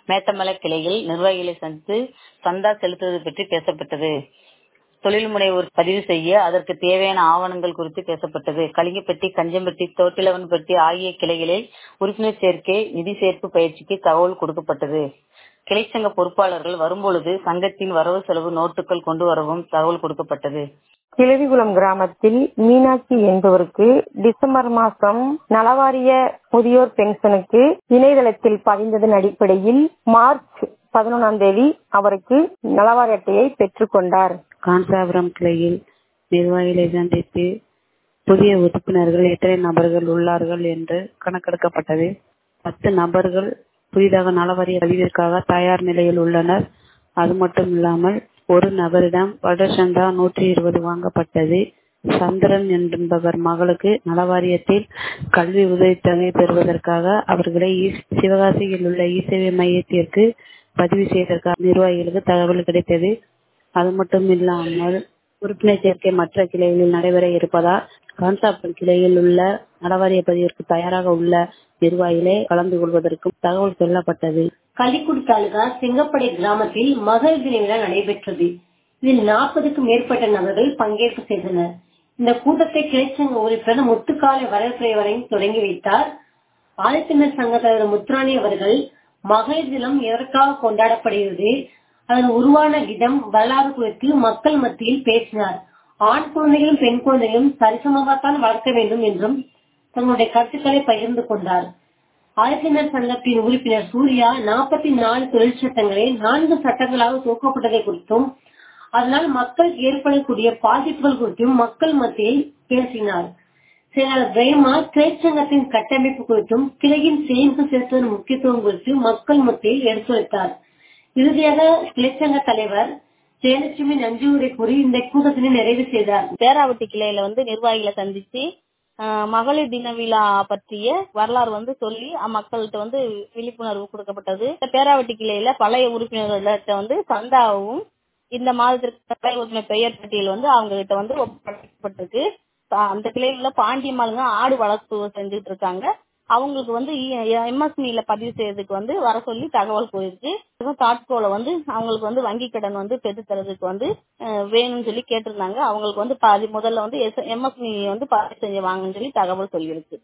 மேட்டமலை கிளையில் நிர்வாகிகளை சந்தித்து சந்தா செலுத்துவது பற்றி பேசப்பட்டது தொழில் முனைவோர் பதிவு செய்ய அதற்கு தேவையான ஆவணங்கள் குறித்து பேசப்பட்டது கலிங்கப்பட்டி கஞ்சம்பட்டி தோட்டிலவன்பட்டி ஆகிய கிளைகளில் உறுப்பினர் சேர்க்கை நிதி சேர்ப்பு பயிற்சிக்கு தகவல் கொடுக்கப்பட்டது கிளைச்சங்க பொறுப்பாளர்கள் வரும்பொழுது சங்கத்தின் வரவு செலவு நோட்டுகள் கொண்டு வரவும் தகவல் கொடுக்கப்பட்டது கிழவிகுளம் கிராமத்தில் மீனாட்சி என்பவருக்கு டிசம்பர் மாதம் நலவாரிய முதியோர் பென்ஷனுக்கு இணையதளத்தில் பதிந்ததன் அடிப்படையில் மார்ச் பதினொன்றாம் தேதி அவருக்கு நலவாரிய அட்டையை பெற்றுக் கொண்டார் காஞ்சாபுரம் கிளையில் நிர்வாகிகளை சந்தித்து புதிய உறுப்பினர்கள் எத்தனை நபர்கள் உள்ளார்கள் என்று கணக்கெடுக்கப்பட்டது பத்து நபர்கள் புதிதாக நலவாரிய பதிவிற்காக தயார் நிலையில் உள்ளனர் அது மட்டும் இல்லாமல் ஒரு நபரிடம் வருடசந்தா நூற்றி இருபது வாங்கப்பட்டது சந்திரன் என்பவர் மகளுக்கு நலவாரியத்தில் கல்வி உதவித்தொகை பெறுவதற்காக அவர்களை சிவகாசியில் உள்ள இசேவை மையத்திற்கு பதிவு செய்வதற்காக நிர்வாகிகளுக்கு தகவல் கிடைத்தது அது மட்டும் இல்லாமல் உறுப்பினர் சேர்க்கை மற்ற கிளைகளில் நடைபெற இருப்பதால் கான்சாபுரம் கிளையில் உள்ள நலவாரிய பதிவிற்கு தயாராக உள்ள நிர்வாகிகளை கலந்து கொள்வதற்கும் தகவல் சொல்லப்பட்டது கள்ளிக்குடி தாலுகா செங்கப்படை கிராமத்தில் மகளிர் தின விழா நடைபெற்றது இதில் நாற்பதுக்கும் மேற்பட்ட நபர்கள் பங்கேற்பு செய்தனர் இந்த கூட்டத்தை கிளைச்சங்க உறுப்பினர் முத்துக்காலை வரவேற்புரை தொடங்கி வைத்தார் ஆதித்தமிழர் சங்க தலைவர் முத்துராணி அவர்கள் மகளிர் தினம் எதற்காக கொண்டாடப்படுகிறது அதன் உருவான விதம் வரலாறு குறித்து மக்கள் மத்தியில் பேசினார் ஆண் குழந்தைகளும் பெண் குழந்தைகளும் சரிசமமாகத்தான் வளர்க்க வேண்டும் என்றும் தங்களுடைய கருத்துக்களை பகிர்ந்து கொண்டார் ஆதித்தமிழர் சங்கத்தின் உறுப்பினர் சூர்யா நாற்பத்தி நாலு தொழில் சட்டங்களை நான்கு சட்டங்களாக துவக்கப்பட்டதை குறித்தும் அதனால் மக்கள் ஏற்படக்கூடிய பாதிப்புகள் குறித்தும் மக்கள் மத்தியில் பேசினார் செயலாளர் பிரேமா திரைச்சங்கத்தின் கட்டமைப்பு குறித்தும் கிளையின் சேமிப்பு செலுத்துவதன் முக்கியத்துவம் குறித்து மக்கள் மத்தியில் எடுத்துரைத்தார் இறுதியாக கிளைச்சங்க தலைவர் ஜெயலட்சுமி நன்றி உரை கூறி இந்த கூட்டத்தினை நிறைவு செய்தார் பேராவட்டி கிளையில வந்து நிர்வாகிகளை சந்திச்சு மகளிர் தின விழா பற்றிய வரலாறு வந்து சொல்லி மக்கள்கிட்ட வந்து விழிப்புணர்வு கொடுக்கப்பட்டது பேராவட்டி கிளையில பழைய உறுப்பினர்கள்ட்ட வந்து சந்தாவும் இந்த மாதத்திற்கு பழைய உறுப்பினர் பெயர் பட்டியல் வந்து அவங்க கிட்ட வந்து ஒப்படைக்கப்பட்டிருக்கு அந்த கிளையில பாண்டியம்மாளுங்க ஆடு வளர்ப்பு செஞ்சுட்டு இருக்காங்க அவங்களுக்கு வந்து எம்எஸ்மில பதிவு செய்யறதுக்கு வந்து வர சொல்லி தகவல் போயிருக்கு தாட்கோல வந்து அவங்களுக்கு வந்து வங்கி கடன் வந்து பெற்று தரதுக்கு வந்து வேணும்னு சொல்லி கேட்டிருந்தாங்க அவங்களுக்கு வந்து பாதி முதல்ல வந்து எம்எஸ்மி வந்து பதிவு செஞ்சு வாங்கன்னு சொல்லி தகவல் சொல்லியிருக்கு